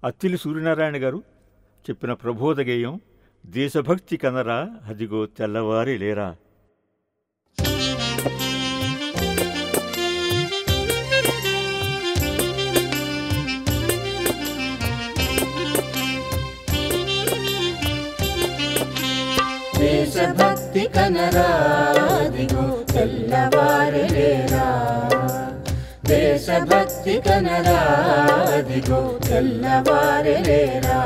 అత్తిలి సూర్యనారాయణ గారు చెప్పిన ప్రబోధ గేయం దేశభక్తి కనరా అదిగో తెల్లవారి లేరా దేశభక్తి కనరాదిగో తెల్లవారేరా దేశభక్తి కనరాదిగో తెల్లవారేరా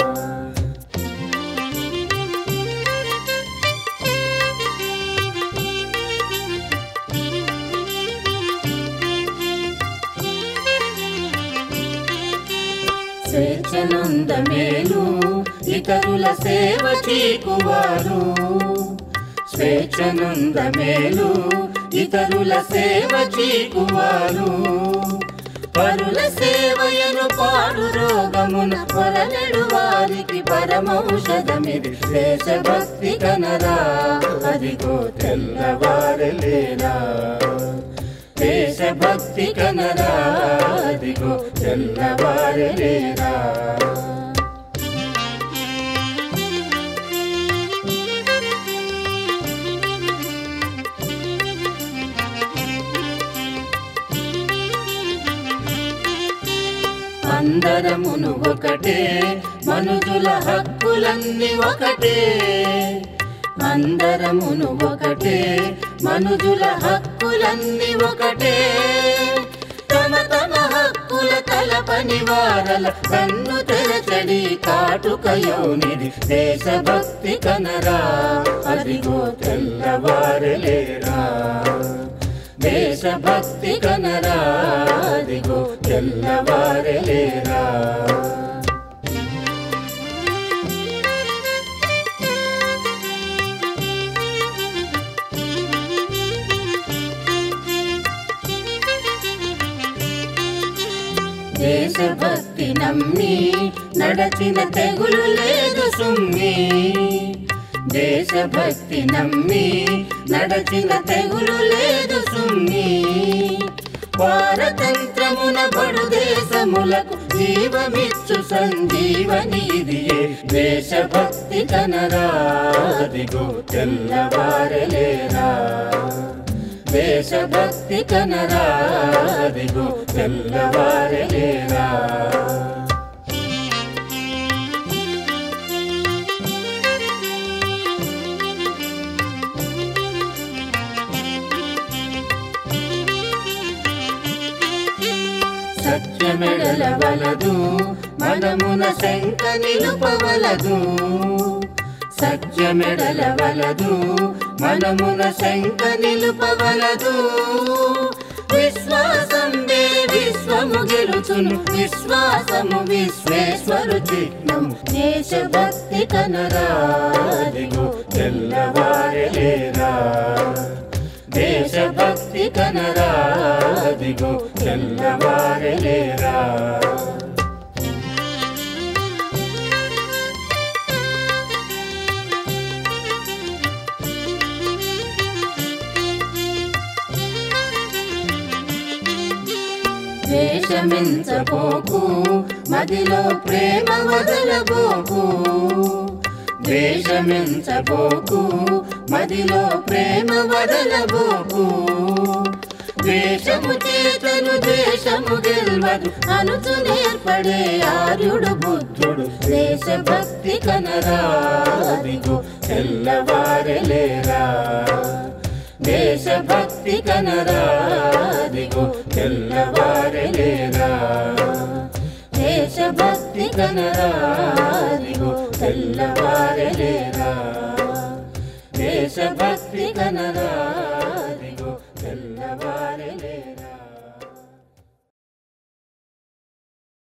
స్వేచ్ఛనుంద మేలు ఇతరుల సేవ చీకువారు స్వేచ్ఛనుంద మేలు ఇతరుల సేవ చీకువారు పరుల సేవయను పాడు రోగమున పొరనెడు వారికి పరమౌషధమిది దేశభక్తి కనరా అదిగో తెల్లవారలేరా దేశభక్తి కనరా అదిగో తెల్లవారలేరా అందరమును ఒకటే మనుజుల హక్కులన్నీ ఒకటే అందరమును ఒకటే మనుజుల హక్కులన్నీ ఒకటే తమ తమ హక్కుల తలపని వారల కన్ను తెరచడి కాటుక యోనిది దేశభక్తి కనరా అదిగో తెల్లవారలేరా దేశభక్తి కనరా అదిగో తెల్లవారలేరా దేశభక్తి నమ్మి నడచిన తెగులు లేదు సుమ్మి దేశభక్తి నమ్మి నడచిన తెగులు లేదు సుమ్మి పారతంత్రమున బడు దేశములకు జీవమిచ్చు సంజీవని ఇదియే దేశభక్తి కనరా అదిగో తెల్లవారలేరా దేశభక్తి కనరా అదిగో తెల్లవారలేరా సత్యమెడల వలదు మనమున శంక నిలుపవలదు సత్యమెడల వలదు మనమున శంక నిలుపవలదు విశ్వాసం వే విశ్వము గెలుచును విశ్వాసము విశ్వేశ్వరు చిహ్నము దేశభక్తి కనరా అదిగో తెల్లవారలేరా దేశభక్తి కనరా అదిగో తెల్లవారలేరా ద్వేషమించబోకు మదిలో ప్రేమ వదలబోకు ద్వేషమించబోకు మదిలో ప్రేమ వదలబోకు ద్వేషము చేతను ద్వేషము గెల్వదు అనుచు నేర్పడే ఆర్యుడు బుద్ధుడు దేశభక్తి కనరా అదిగో తెల్లవారలేరా దేశభక్తి కనరా అదిగో తెల్లవారలేరా దేశభక్తి కనరా అదిగో తెల్లవారలేరా దేశభక్తి కనరా